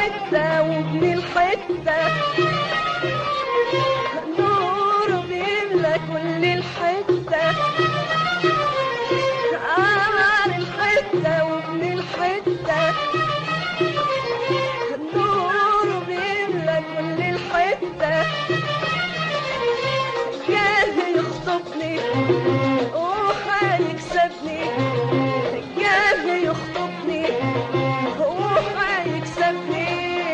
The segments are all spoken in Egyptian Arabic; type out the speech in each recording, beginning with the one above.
الحتة وابن الحتة نور بيملى كل الحتة قمر الحتة وابن الحتة نور بيملى كل الحتة جاه يخطبني وهيكسبني جاه يخطبني وهيكسبني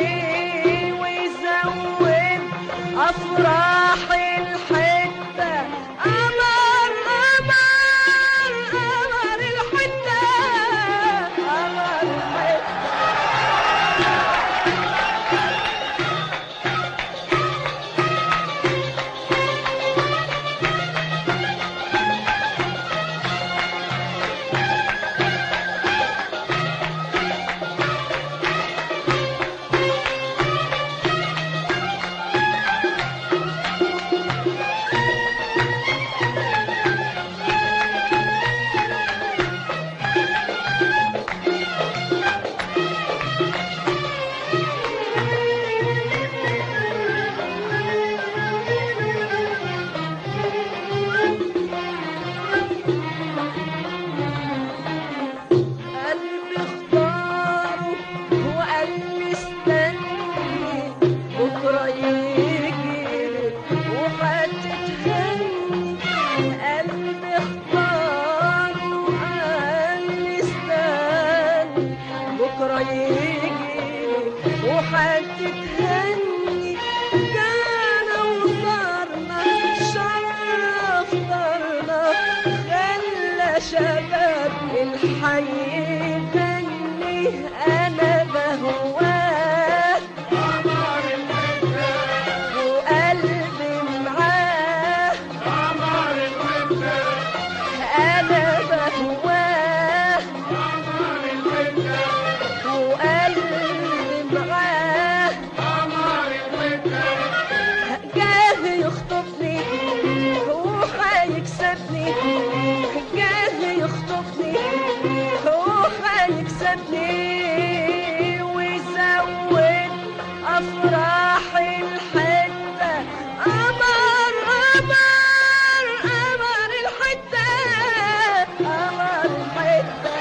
ويزود افراح الحته قمر قمر قمر الحته قمر الحته قلبي اختاره وقال لي استني بكره يجي وهتتهني قلبي اختاره وقال لي استني بكره يجي وهتتهني جانا وصارنا شرف دارنا خلى شباب الحي يغني انا بهواه وقلبي معاه انا بهواه وقلبي معاه جاه يخطبني وهيكسبني جاه يخطبني وهيكسبني ويزود افراح الحته قمر قمر قمر الحته قمر الحته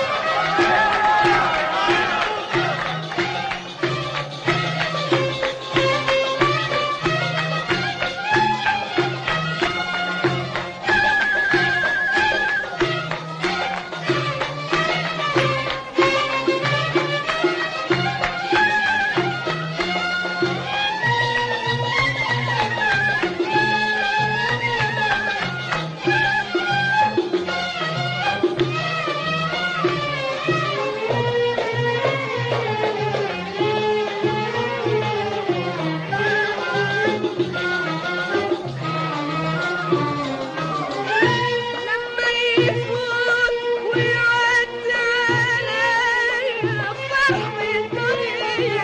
لما يفوت ويعدي عليا فرح الدنيا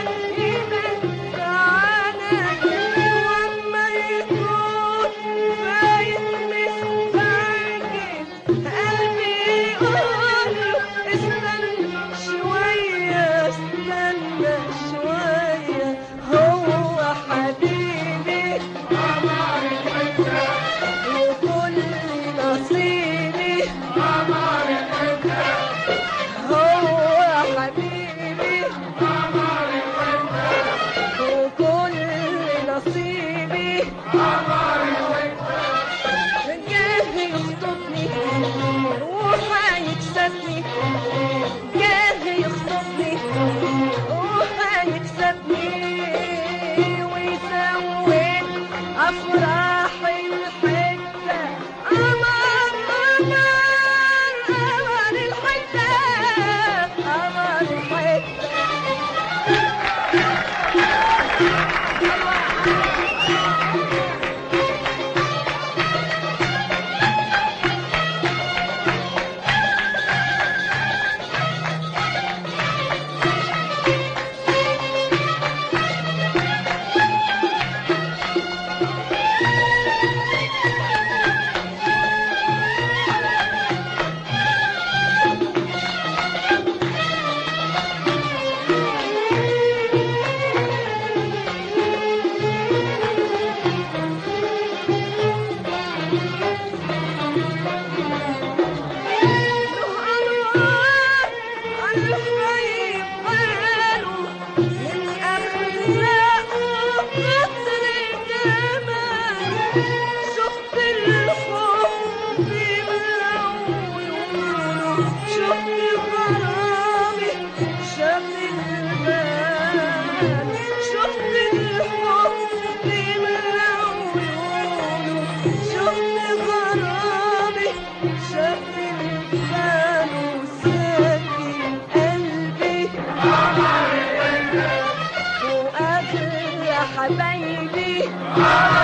يمتعنا لما يفوت فايتني فاكر قلبي يقول استنى شوية استنى شوية هو حبيبي وكل نصيبي هو حبيبي وكل نصيبي جاه يخطبني وهيكسبني جاه يخطبني وهيكسبني ويزود افراح الحته قمر قمر قمر الحته قمر الحته واغلى حبايبي